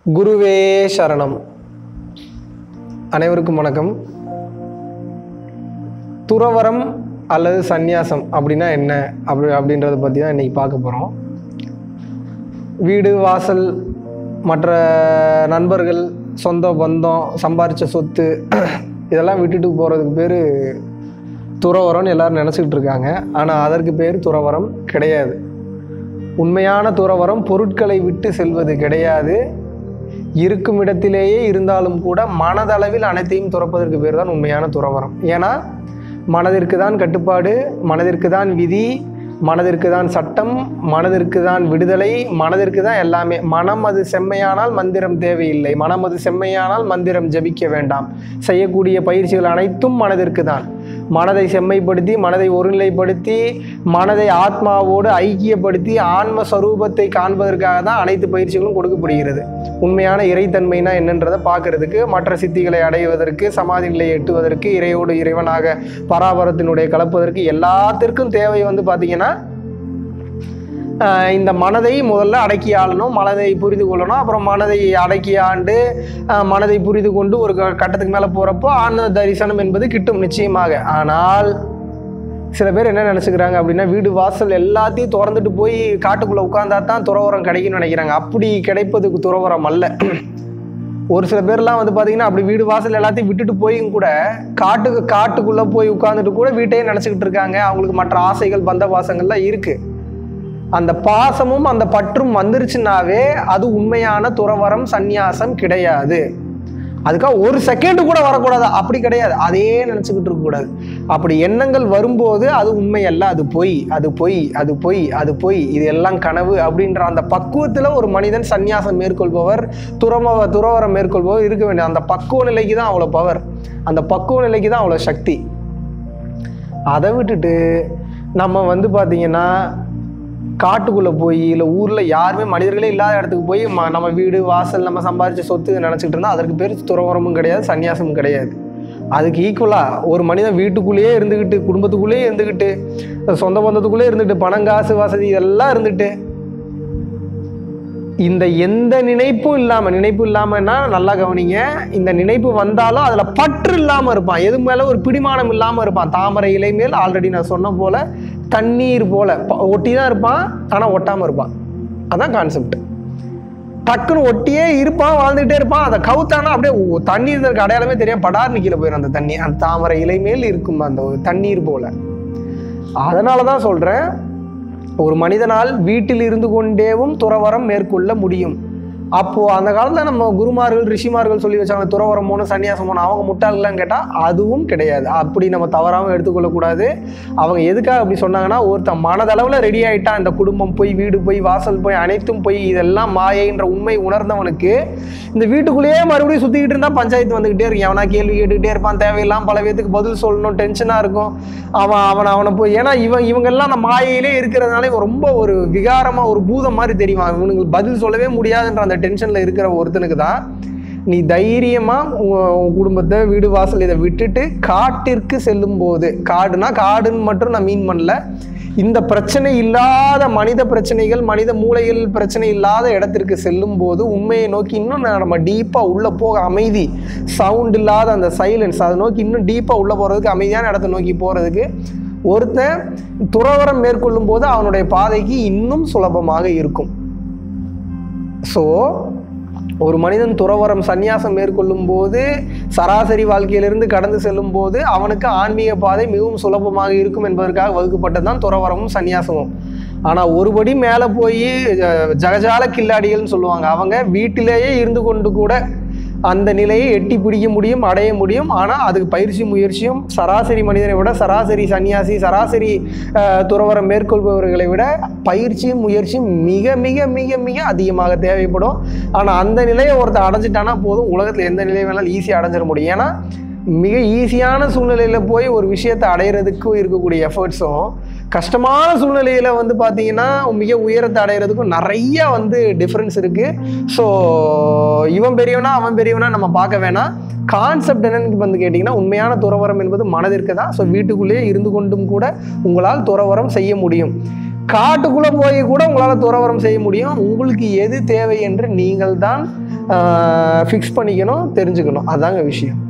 குருவே சரணம் அனைவருக்கும் வணக்கம் துறவரம் அல்லது சந்நியாசம் அப்படின்னா என்ன அப்படி அப்படின்றத பற்றி தான் இன்றைக்கி பார்க்க போகிறோம் வீடு வாசல் மற்ற நண்பர்கள் சொந்த பந்தம் சம்பாரித்த சொத்து இதெல்லாம் விட்டுட்டு போகிறதுக்கு பேர் துறவரம்னு எல்லாரும் நினச்சிக்கிட்டு இருக்காங்க ஆனால் அதற்கு பேர் துறவரம் கிடையாது உண்மையான துறவரம் பொருட்களை விட்டு செல்வது கிடையாது இருக்கும் இடத்திலேயே இருந்தாலும் கூட மனதளவில் அனைத்தையும் துறப்பதற்கு பேர் தான் உண்மையான துறவரம் ஏன்னா மனதிற்கு தான் கட்டுப்பாடு மனதிற்கு தான் விதி மனதிற்கு தான் சட்டம் மனதிற்கு தான் விடுதலை மனதிற்கு தான் எல்லாமே மனம் அது செம்மையானால் மந்திரம் தேவையில்லை மனம் அது செம்மையானால் மந்திரம் ஜபிக்க வேண்டாம் செய்யக்கூடிய பயிற்சிகள் அனைத்தும் மனதிற்கு தான் மனதை செம்மைப்படுத்தி மனதை ஒருநிலைப்படுத்தி மனதை ஆத்மாவோடு ஐக்கியப்படுத்தி ஆன்ம ஸ்வரூபத்தை காண்பதற்காக தான் அனைத்து பயிற்சிகளும் கொடுக்கப்படுகிறது உண்மையான இறைத்தன்மைனா என்னன்றதை பார்க்கறதுக்கு மற்ற சித்திகளை அடைவதற்கு சமாதி நிலையை எட்டுவதற்கு இறையோடு இறைவனாக பராபரத்தினுடைய கலப்பதற்கு எல்லாத்திற்கும் தேவை வந்து பார்த்தீங்கன்னா ஆஹ் இந்த மனதை முதல்ல அடக்கி ஆளணும் மனதை புரிந்து கொள்ளணும் அப்புறம் மனதை அடக்கி ஆண்டு ஆஹ் மனதை புரிந்து கொண்டு ஒரு க- கட்டத்துக்கு மேலே போகிறப்போ ஆனந்த தரிசனம் என்பது கிட்டும் நிச்சயமாக ஆனால் சில பேர் என்ன நினச்சிக்கிறாங்க அப்படின்னா வீடு வாசல் எல்லாத்தையும் திறந்துட்டு போய் காட்டுக்குள்ளே உட்காந்தா தான் துறவரம் கிடைக்கும்னு நினைக்கிறாங்க அப்படி கிடைப்பதுக்கு துறவரம் அல்ல ஒரு சில பேர்லாம் வந்து பார்த்தீங்கன்னா அப்படி வீடு வாசல் எல்லாத்தையும் விட்டுட்டு போயும் கூட காட்டுக்கு காட்டுக்குள்ளே போய் உட்காந்துட்டு கூட வீட்டையே நினச்சிக்கிட்டு இருக்காங்க அவங்களுக்கு மற்ற ஆசைகள் பந்த பாசங்கள்லாம் இருக்குது அந்த பாசமும் அந்த பற்றும் வந்துருச்சுனாவே அது உண்மையான துறவரம் சந்நியாசம் கிடையாது அதுக்காக ஒரு செகண்ட் கூட வரக்கூடாது அப்படி கிடையாது அதே நினச்சிக்கிட்டு இருக்கக்கூடாது அப்படி எண்ணங்கள் வரும்போது அது உண்மை அல்ல அது பொய் அது பொய் அது பொய் அது பொய் இது எல்லாம் கனவு அப்படின்ற அந்த பக்குவத்தில் ஒரு மனிதன் சந்நியாசம் மேற்கொள்பவர் துறம துறவரம் மேற்கொள்பவர் இருக்க வேண்டிய அந்த பக்குவ நிலைக்கு தான் அவ்வளோ பவர் அந்த பக்குவ நிலைக்கு தான் அவ்வளோ சக்தி அதை விட்டுட்டு நம்ம வந்து பார்த்தீங்கன்னா காட்டுக்குள்ளே போய் இல்லை ஊரில் யாருமே மனிதர்களே இல்லாத இடத்துக்கு போய் ம நம்ம வீடு வாசல் நம்ம சம்பாரிச்ச சொத்து நினச்சிக்கிட்டு இருந்தால் அதற்கு பேர் துறவரமும் கிடையாது சன்னியாசமும் கிடையாது அதுக்கு ஈக்குவலாக ஒரு மனிதன் வீட்டுக்குள்ளேயே இருந்துக்கிட்டு குடும்பத்துக்குள்ளேயே இருந்துக்கிட்டு சொந்த பந்தத்துக்குள்ளே இருந்துக்கிட்டு பணம் காசு வசதி இதெல்லாம் இருந்துட்டு இந்த எந்த நினைப்பும் இல்லாமல் நினைப்பு இல்லாமன்னா நல்லா கவனிங்க இந்த நினைப்பு வந்தாலும் அதில் பற்று இல்லாமல் இருப்பான் எது மேலே ஒரு பிடிமானம் இல்லாமல் இருப்பான் தாமரை இலை மேல் ஆல்ரெடி நான் சொன்ன போல தண்ணீர் போல ப- ஒட்டி தான் இருப்பான் ஆனால் ஒட்டாமல் இருப்பான் அதான் கான்செப்ட் டக்குன்னு ஒட்டியே இருப்பான் வாழ்ந்துகிட்டே இருப்பான் அதை கவுத்தானா அப்படியே ஒ- தண்ணீர் இருக்க அடையாளமே தெரியும் படார்னு கீழே போயிடும் அந்த தண்ணி அந்த தாமரை இலை மேல் இருக்கும் அந்த ஒரு தண்ணீர் போல அதனால தான் சொல்கிறேன் ஒரு மனிதனால் வீட்டில் இருந்து கொண்டேவும் துறவரம் மேற்கொள்ள முடியும் அப்போ அந்த காலத்துல நம்ம குருமார்கள் ரிஷிமார்கள் சொல்லி வச்சாங்க துறவரம் போகணும் சன்னியாசம் போகணும் அவங்க முட்டாள்லாம் கேட்டால் அதுவும் கிடையாது அப்படி நம்ம தவறாமல் எடுத்துக்கொள்ளக்கூடாது அவங்க எதுக்காக அப்படி சொன்னாங்கன்னா ஒருத்தன் மனதளவில் ரெடி ஆயிட்டான் இந்த குடும்பம் போய் வீடு போய் வாசல் போய் அனைத்தும் போய் இதெல்லாம் மாயைன்ற உண்மை உணர்ந்தவனுக்கு இந்த வீட்டுக்குள்ளேயே மறுபடியும் சுற்றிக்கிட்டு இருந்தால் பஞ்சாயத்து வந்துக்கிட்டே இருக்கு அவனா கேள்வி கேட்டுக்கிட்டே இருப்பான் தேவையில்லாம் பல பேத்துக்கு பதில் சொல்லணும் டென்ஷனாக இருக்கும் அவன் அவன் அவனை போய் ஏன்னா இவன் இவங்கெல்லாம் அந்த மாயையிலே இருக்கிறதுனால இவன் ரொம்ப ஒரு விகாரமாக ஒரு பூதம் மாதிரி தெரியும் இவனுக்கு பதில் சொல்லவே முடியாதுன்ற அந்த டென்ஷனில் இருக்கிற ஒருத்தனுக்கு தான் நீ தைரியமாக உன் குடும்பத்தை வீடு வாசல் இதை விட்டுட்டு காட்டிற்கு செல்லும் போது காடுனா காடுன்னு மட்டும் நான் மீன் பண்ணல இந்த பிரச்சனை இல்லாத மனித பிரச்சனைகள் மனித மூளைகள் பிரச்சனை இல்லாத இடத்திற்கு செல்லும் போது உண்மையை நோக்கி இன்னும் நான் நம்ம டீப்பாக உள்ளே போக அமைதி சவுண்ட் இல்லாத அந்த சைலன்ஸ் அதை நோக்கி இன்னும் டீப்பாக உள்ளே போகிறதுக்கு அமைதியான இடத்த நோக்கி போகிறதுக்கு ஒருத்தன் துறவரம் மேற்கொள்ளும் போது அவனுடைய பாதைக்கு இன்னும் சுலபமாக இருக்கும் ஸோ ஒரு மனிதன் துறவரம் சந்நியாசம் மேற்கொள்ளும் போது சராசரி வாழ்க்கையிலிருந்து கடந்து செல்லும் போது அவனுக்கு ஆன்மீக பாதை மிகவும் சுலபமாக இருக்கும் என்பதற்காக வகுக்கப்பட்டது தான் துறவரமும் சந்நியாசமும் ஆனால் ஒருபடி மேலே போய் அஹ், ஜகஜால கில்லாடிகள்னு சொல்லுவாங்க அவங்க வீட்டிலேயே இருந்து கொண்டு கூட அந்த நிலையை எட்டி பிடிக்க முடியும் அடைய முடியும் ஆனால் அதுக்கு பயிற்சி முயற்சியும் சராசரி மனிதனை விட சராசரி சன்னியாசி சராசரி அஹ், துறவரம் மேற்கொள்பவர்களை விட பயிற்சியும் முயற்சியும் மிக மிக மிக மிக அதிகமாக தேவைப்படும் ஆனால் அந்த நிலையை ஒருத்தர் அடைஞ்சிட்டானா போதும் உலகத்தில் எந்த நிலை வேணாலும் ஈஸியாக அடைஞ்சிட முடியும் ஏன்னா மிக ஈஸியான சூழ்நிலையில் போய் ஒரு விஷயத்தை அடையிறதுக்கு இருக்கக்கூடிய எஃபர்ட்ஸும் கஷ்டமான சூழ்நிலையில் வந்து பார்த்தீங்கன்னா மிக உயரத்தை அடையிறதுக்கும் நிறைய வந்து டிஃப்ரென்ஸ் இருக்குது ஸோ இவன் பெரியவனா அவன் பெரியவனா நம்ம பார்க்க வேணாம் கான்செப்ட் என்னன்னு வந்து கேட்டிங்கன்னா உண்மையான துறவரம் என்பது மனதிற்கு தான் ஸோ வீட்டுக்குள்ளேயே இருந்து கொண்டும் கூட உங்களால் துறவரம் செய்ய முடியும் காட்டுக்குள்ளே போய் கூட உங்களால் துறவரம் செய்ய முடியும் உங்களுக்கு எது தேவை என்று நீங்கள் தான் ஃபிக்ஸ் பண்ணிக்கணும் தெரிஞ்சுக்கணும் அதாங்க விஷயம்